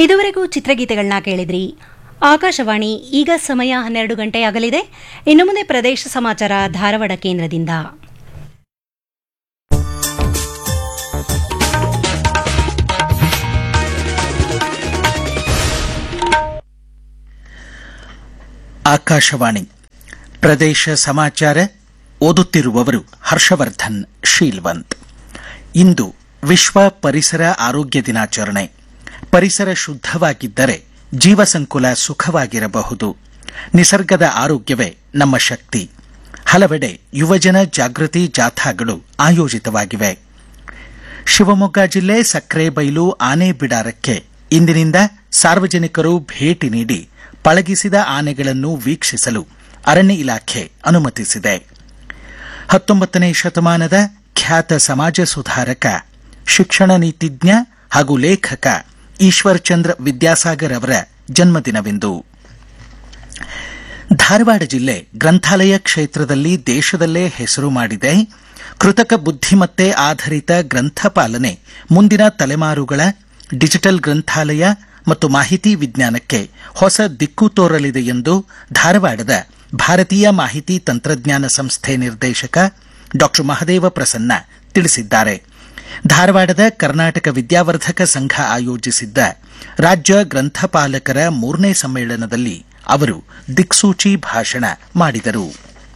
ಇದುವರೆಗೂ ಚಿತ್ರಗೀತೆಗಳನ್ನ ಕೇಳಿದ್ರಿ ಆಕಾಶವಾಣಿ ಈಗ ಸಮಯ ಹನ್ನೆರಡು ಗಂಟೆ ಆಗಲಿದೆ ಇನ್ನು ಮುಂದೆ ಪ್ರದೇಶ ಸಮಾಚಾರ ಧಾರವಾಡ ಕೇಂದ್ರದಿಂದ ಆಕಾಶವಾಣಿ ಪ್ರದೇಶ ಸಮಾಚಾರ ಓದುತ್ತಿರುವವರು ಹರ್ಷವರ್ಧನ್ ಶೀಲ್ವಂತ್ ಇಂದು ವಿಶ್ವ ಪರಿಸರ ಆರೋಗ್ಯ ದಿನಾಚರಣೆ ಪರಿಸರ ಶುದ್ಧವಾಗಿದ್ದರೆ ಜೀವಸಂಕುಲ ಸುಖವಾಗಿರಬಹುದು ನಿಸರ್ಗದ ಆರೋಗ್ಯವೇ ನಮ್ಮ ಶಕ್ತಿ ಹಲವೆಡೆ ಯುವಜನ ಜಾಗೃತಿ ಜಾಥಾಗಳು ಆಯೋಜಿತವಾಗಿವೆ ಶಿವಮೊಗ್ಗ ಜಿಲ್ಲೆ ಸಕ್ರೆಬೈಲು ಆನೆ ಬಿಡಾರಕ್ಕೆ ಇಂದಿನಿಂದ ಸಾರ್ವಜನಿಕರು ಭೇಟಿ ನೀಡಿ ಪಳಗಿಸಿದ ಆನೆಗಳನ್ನು ವೀಕ್ಷಿಸಲು ಅರಣ್ಯ ಇಲಾಖೆ ಅನುಮತಿಸಿದೆ ಹತ್ತೊಂಬತ್ತನೇ ಶತಮಾನದ ಖ್ಯಾತ ಸಮಾಜ ಸುಧಾರಕ ಶಿಕ್ಷಣ ನೀತಿಜ್ಞ ಹಾಗೂ ಲೇಖಕ ಈಶ್ವರ್ಚಂದ್ರ ವಿದ್ಯಾಸಾಗರ್ ಅವರ ಜನ್ಮದಿನವಿಂದು ಧಾರವಾಡ ಜಿಲ್ಲೆ ಗ್ರಂಥಾಲಯ ಕ್ಷೇತ್ರದಲ್ಲಿ ದೇಶದಲ್ಲೇ ಹೆಸರು ಮಾಡಿದೆ ಕೃತಕ ಬುದ್ಧಿಮತ್ತೆ ಆಧಾರಿತ ಗ್ರಂಥಪಾಲನೆ ಮುಂದಿನ ತಲೆಮಾರುಗಳ ಡಿಜಿಟಲ್ ಗ್ರಂಥಾಲಯ ಮತ್ತು ಮಾಹಿತಿ ವಿಜ್ಞಾನಕ್ಕೆ ಹೊಸ ದಿಕ್ಕು ತೋರಲಿದೆ ಎಂದು ಧಾರವಾಡದ ಭಾರತೀಯ ಮಾಹಿತಿ ತಂತ್ರಜ್ಞಾನ ಸಂಸ್ಥೆ ನಿರ್ದೇಶಕ ಡಾ ಮಹದೇವ ಪ್ರಸನ್ನ ತಿಳಿಸಿದ್ದಾರೆ ಧಾರವಾಡದ ಕರ್ನಾಟಕ ವಿದ್ಯಾವರ್ಧಕ ಸಂಘ ಆಯೋಜಿಸಿದ್ದ ರಾಜ್ಯ ಗ್ರಂಥಪಾಲಕರ ಮೂರನೇ ಸಮ್ಮೇಳನದಲ್ಲಿ ಅವರು ದಿಕ್ಸೂಚಿ ಭಾಷಣ ಮಾಡಿದರು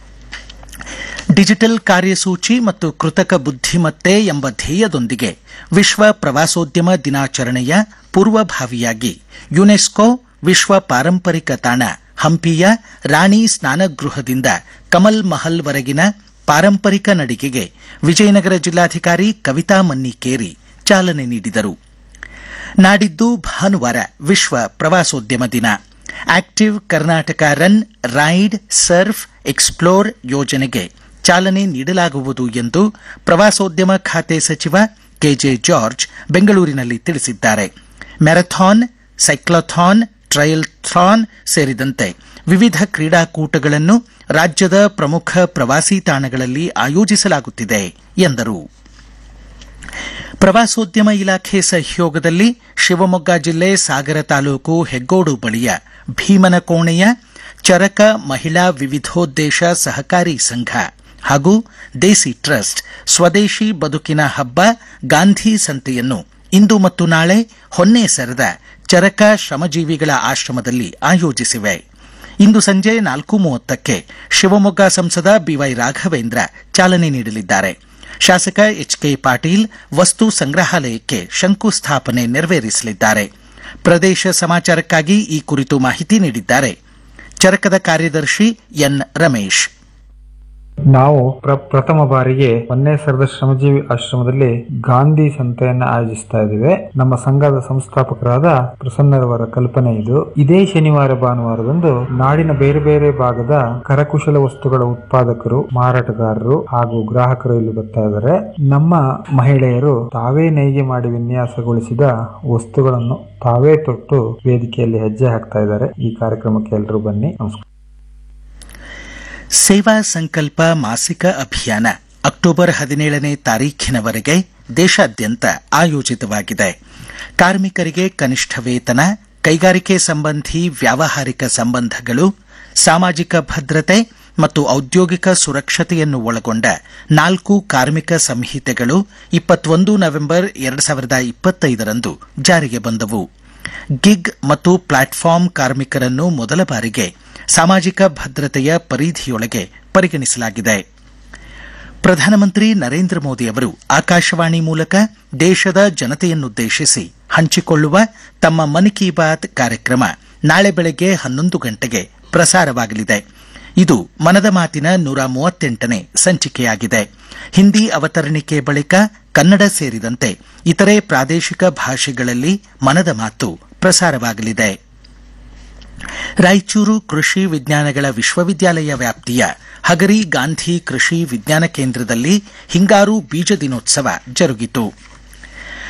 ಡಿಜಿಟಲ್ ಕಾರ್ಯಸೂಚಿ ಮತ್ತು ಕೃತಕ ಬುದ್ಧಿಮತ್ತೆ ಎಂಬ ಧ್ಯೇಯದೊಂದಿಗೆ ವಿಶ್ವ ಪ್ರವಾಸೋದ್ಯಮ ದಿನಾಚರಣೆಯ ಪೂರ್ವಭಾವಿಯಾಗಿ ಯುನೆಸ್ಕೋ ವಿಶ್ವ ಪಾರಂಪರಿಕ ತಾಣ ಹಂಪಿಯ ರಾಣಿ ಸ್ನಾನಗೃಹದಿಂದ ಕಮಲ್ ಮಹಲ್ ವರೆಗಿನ ಪಾರಂಪರಿಕ ನಡಿಗೆಗೆ ವಿಜಯನಗರ ಜಿಲ್ಲಾಧಿಕಾರಿ ಕವಿತಾ ಮನ್ನಿಕೇರಿ ಚಾಲನೆ ನೀಡಿದರು ನಾಡಿದ್ದು ಭಾನುವಾರ ವಿಶ್ವ ಪ್ರವಾಸೋದ್ಯಮ ದಿನ active Karnataka run ride surf explore ಯೋಜನೆಗೆ ಚಾಲನೆ ನೀಡಲಾಗುವುದು ಎಂದು ಪ್ರವಾಸೋದ್ಯಮ ಖಾತೆ ಸಚಿವ ಕೆಜೆ ಜಾರ್ಜ್ ಬೆಂಗಳೂರಿನಲ್ಲಿ ತಿಳಿಸಿದ್ದಾರೆ ಮ್ಯಾರಥಾನ್ ಸೈಕ್ಲಥಾನ್ ಟ್ರಯಲ್ಥಾನ್ ಸೇರಿದಂತೆ ವಿವಿಧ ಕ್ರೀಡಾಕೂಟಗಳನ್ನು ರಾಜ್ಯದ ಪ್ರಮುಖ ಪ್ರವಾಸಿ ತಾಣಗಳಲ್ಲಿ ಆಯೋಜಿಸಲಾಗುತ್ತಿದೆ ಎಂದರು ಪ್ರವಾಸೋದ್ಯಮ ಇಲಾಖೆ ಸಹಯೋಗದಲ್ಲಿ ಶಿವಮೊಗ್ಗ ಜಿಲ್ಲೆ ಸಾಗರ ತಾಲೂಕು ಹೆಗ್ಗೋಡು ಬಳಿಯ ಭೀಮನಕೋಣೆಯ ಚರಕ ಮಹಿಳಾ ವಿವಿಧೋದ್ದೇಶ ಸಹಕಾರಿ ಸಂಘ ಹಾಗೂ ದೇಸಿ ಟ್ರಸ್ಟ್ ಸ್ವದೇಶಿ ಬದುಕಿನ ಹಬ್ಬ ಗಾಂಧಿ ಸಂತೆಯನ್ನು ಇಂದು ಮತ್ತು ನಾಳೆ ಹೊನ್ನೇಸರದ ಚರಕ ಶ್ರಮಜೀವಿಗಳ ಆಶ್ರಮದಲ್ಲಿ ಆಯೋಜಿಸಿವೆ ಇಂದು ಸಂಜೆ ನಾಲ್ಕು ಮೂವತ್ತಕ್ಕೆ ಶಿವಮೊಗ್ಗ ಸಂಸದ ಬಿವೈ ರಾಘವೇಂದ್ರ ಚಾಲನೆ ನೀಡಲಿದ್ದಾರೆ ಶಾಸಕ ಎಚ್ಕೆ ಪಾಟೀಲ್ ವಸ್ತು ಸಂಗ್ರಹಾಲಯಕ್ಕೆ ಶಂಕುಸ್ಥಾಪನೆ ನೆರವೇರಿಸಲಿದ್ದಾರೆ ಪ್ರದೇಶ ಸಮಾಚಾರಕ್ಕಾಗಿ ಈ ಕುರಿತು ಮಾಹಿತಿ ನೀಡಿದ್ದಾರೆ ಚರಕದ ಕಾರ್ಯದರ್ಶಿ ಎನ್ ರಮೇಶ್ ನಾವು ಪ್ರ ಪ್ರಥಮ ಬಾರಿಗೆ ಹೊನ್ನೇಸರದ ಶ್ರಮಜೀವಿ ಆಶ್ರಮದಲ್ಲಿ ಗಾಂಧಿ ಸಂತೆಯನ್ನ ಆಯೋಜಿಸ್ತಾ ಇದ್ದೇವೆ ನಮ್ಮ ಸಂಘದ ಸಂಸ್ಥಾಪಕರಾದ ಪ್ರಸನ್ನರವರ ಕಲ್ಪನೆ ಇದು ಇದೇ ಶನಿವಾರ ಭಾನುವಾರದಂದು ನಾಡಿನ ಬೇರೆ ಬೇರೆ ಭಾಗದ ಕರಕುಶಲ ವಸ್ತುಗಳ ಉತ್ಪಾದಕರು ಮಾರಾಟಗಾರರು ಹಾಗೂ ಗ್ರಾಹಕರು ಇಲ್ಲಿ ಬರ್ತಾ ಇದ್ದಾರೆ ನಮ್ಮ ಮಹಿಳೆಯರು ತಾವೇ ನೇಯ್ಗೆ ಮಾಡಿ ವಿನ್ಯಾಸಗೊಳಿಸಿದ ವಸ್ತುಗಳನ್ನು ತಾವೇ ತೊಟ್ಟು ವೇದಿಕೆಯಲ್ಲಿ ಹೆಜ್ಜೆ ಹಾಕ್ತಾ ಇದ್ದಾರೆ ಈ ಕಾರ್ಯಕ್ರಮಕ್ಕೆ ಎಲ್ಲರೂ ಬನ್ನಿ ನಮಸ್ಕಾರ ಸೇವಾ ಸಂಕಲ್ಪ ಮಾಸಿಕ ಅಭಿಯಾನ ಅಕ್ಟೋಬರ್ ಹದಿನೇಳನೇ ತಾರೀಖಿನವರೆಗೆ ದೇಶಾದ್ಯಂತ ಆಯೋಜಿತವಾಗಿದೆ ಕಾರ್ಮಿಕರಿಗೆ ಕನಿಷ್ಠ ವೇತನ ಕೈಗಾರಿಕೆ ಸಂಬಂಧಿ ವ್ಯಾವಹಾರಿಕ ಸಂಬಂಧಗಳು ಸಾಮಾಜಿಕ ಭದ್ರತೆ ಮತ್ತು ಔದ್ಯೋಗಿಕ ಸುರಕ್ಷತೆಯನ್ನು ಒಳಗೊಂಡ ನಾಲ್ಕು ಕಾರ್ಮಿಕ ಸಂಹಿತೆಗಳು ಇಪ್ಪತ್ತೊಂದು ನವೆಂಬರ್ ಎರಡು ಸಾವಿರದ ಇಪ್ಪತ್ತೈದರಂದು ಜಾರಿಗೆ ಬಂದವು ಗಿಗ್ ಮತ್ತು ಪ್ಲಾಟ್ಫಾರ್ಮ್ ಕಾರ್ಮಿಕರನ್ನು ಮೊದಲ ಬಾರಿಗೆ ಸಾಮಾಜಿಕ ಭದ್ರತೆಯ ಪರಿಧಿಯೊಳಗೆ ಪರಿಗಣಿಸಲಾಗಿದೆ ಪ್ರಧಾನಮಂತ್ರಿ ನರೇಂದ್ರ ಮೋದಿ ಅವರು ಆಕಾಶವಾಣಿ ಮೂಲಕ ದೇಶದ ಜನತೆಯನ್ನುದ್ದೇಶಿಸಿ ಹಂಚಿಕೊಳ್ಳುವ ತಮ್ಮ ಮನ್ ಕಿ ಬಾತ್ ಕಾರ್ಯಕ್ರಮ ನಾಳೆ ಬೆಳಗ್ಗೆ ಹನ್ನೊಂದು ಗಂಟೆಗೆ ಪ್ರಸಾರವಾಗಲಿದೆ ಇದು ಮನದ ಮಾತಿನ ನೂರ ಮೂವತ್ತೆಂಟನೇ ಸಂಚಿಕೆಯಾಗಿದೆ ಹಿಂದಿ ಅವತರಣಿಕೆ ಬಳಿಕ ಕನ್ನಡ ಸೇರಿದಂತೆ ಇತರೆ ಪ್ರಾದೇಶಿಕ ಭಾಷೆಗಳಲ್ಲಿ ಮನದ ಮಾತು ಪ್ರಸಾರವಾಗಲಿದೆ ರಾಯಚೂರು ಕೃಷಿ ವಿಜ್ಞಾನಗಳ ವಿಶ್ವವಿದ್ಯಾಲಯ ವ್ಯಾಪ್ತಿಯ ಹಗರಿ ಗಾಂಧಿ ಕೃಷಿ ವಿಜ್ಞಾನ ಕೇಂದ್ರದಲ್ಲಿ ಹಿಂಗಾರು ಬೀಜ ದಿನೋತ್ಸವ ಜರುಗಿತು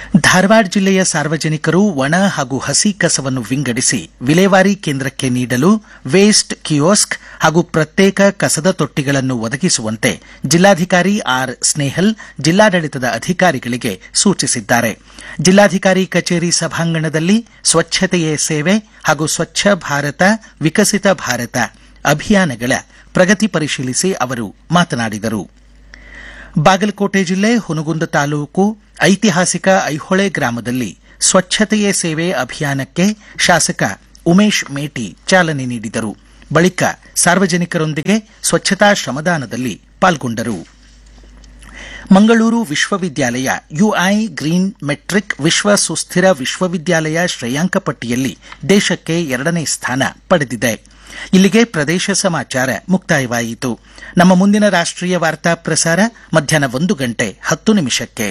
ಧಾರವಾಡ ಜಿಲ್ಲೆಯ ಸಾರ್ವಜನಿಕರು ಒಣ ಹಾಗೂ ಹಸಿ ಕಸವನ್ನು ವಿಂಗಡಿಸಿ ವಿಲೇವಾರಿ ಕೇಂದ್ರಕ್ಕೆ ನೀಡಲು ವೇಸ್ಟ್ ಕಿಯೋಸ್ಕ್ ಹಾಗೂ ಪ್ರತ್ಯೇಕ ಕಸದ ತೊಟ್ಟಿಗಳನ್ನು ಒದಗಿಸುವಂತೆ ಜಿಲ್ಲಾಧಿಕಾರಿ ಆರ್ ಸ್ನೇಹಲ್ ಜಿಲ್ಲಾಡಳಿತದ ಅಧಿಕಾರಿಗಳಿಗೆ ಸೂಚಿಸಿದ್ದಾರೆ ಜಿಲ್ಲಾಧಿಕಾರಿ ಕಚೇರಿ ಸಭಾಂಗಣದಲ್ಲಿ ಸ್ವಚ್ಛತೆಯೇ ಸೇವೆ ಹಾಗೂ ಸ್ವಚ್ಛ ಭಾರತ ವಿಕಸಿತ ಭಾರತ ಅಭಿಯಾನಗಳ ಪ್ರಗತಿ ಪರಿಶೀಲಿಸಿ ಅವರು ಮಾತನಾಡಿದರು ಬಾಗಲಕೋಟೆ ಜಿಲ್ಲೆ ಹುನಗುಂದ ತಾಲೂಕು ಐತಿಹಾಸಿಕ ಐಹೊಳೆ ಗ್ರಾಮದಲ್ಲಿ ಸ್ವಚ್ಛತೆಯೇ ಸೇವೆ ಅಭಿಯಾನಕ್ಕೆ ಶಾಸಕ ಉಮೇಶ್ ಮೇಟಿ ಚಾಲನೆ ನೀಡಿದರು ಬಳಿಕ ಸಾರ್ವಜನಿಕರೊಂದಿಗೆ ಸ್ವಚ್ಛತಾ ಶ್ರಮದಾನದಲ್ಲಿ ಪಾಲ್ಗೊಂಡರು ಮಂಗಳೂರು ವಿಶ್ವವಿದ್ಯಾಲಯ ಯುಐ ಗ್ರೀನ್ ಮೆಟ್ರಿಕ್ ವಿಶ್ವ ಸುಸ್ಥಿರ ವಿಶ್ವವಿದ್ಯಾಲಯ ಶ್ರೇಯಾಂಕ ಪಟ್ಟಿಯಲ್ಲಿ ದೇಶಕ್ಕೆ ಎರಡನೇ ಸ್ಥಾನ ಪಡೆದಿದೆ ಇಲ್ಲಿಗೆ ಪ್ರದೇಶ ಸಮಾಚಾರ ಮುಕ್ತಾಯವಾಯಿತು ನಮ್ಮ ಮುಂದಿನ ರಾಷ್ಟ್ರೀಯ ವಾರ್ತಾ ಪ್ರಸಾರ ಮಧ್ಯಾಹ್ನ ಒಂದು ಗಂಟೆ ಹತ್ತು ನಿಮಿಷಕ್ಕೆ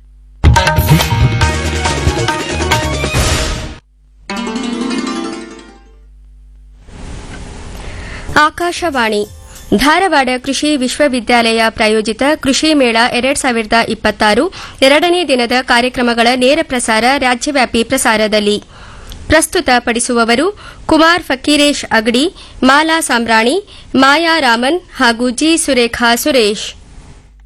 ಆಕಾಶವಾಣಿ ಧಾರವಾಡ ಕೃಷಿ ವಿಶ್ವವಿದ್ಯಾಲಯ ಪ್ರಾಯೋಜಿತ ಕೃಷಿ ಮೇಳ ಎರಡ್ ಸಾವಿರದ ಇಪ್ಪತ್ತಾರು ಎರಡನೇ ದಿನದ ಕಾರ್ಯಕ್ರಮಗಳ ನೇರ ಪ್ರಸಾರ ರಾಜ್ಯವ್ಯಾಪಿ ಪ್ರಸಾರದಲ್ಲಿ ಪ್ರಸ್ತುತ ಪಡಿಸುವವರು ಕುಮಾರ್ ಫಕೀರೇಶ್ ಅಗಡಿ ಮಾಲಾ ಸಾಮ್ರಾಣಿ ಮಾಯಾ ರಾಮನ್ ಹಾಗೂ ಜಿ ಸುರೇಖಾ ಸುರೇಶ್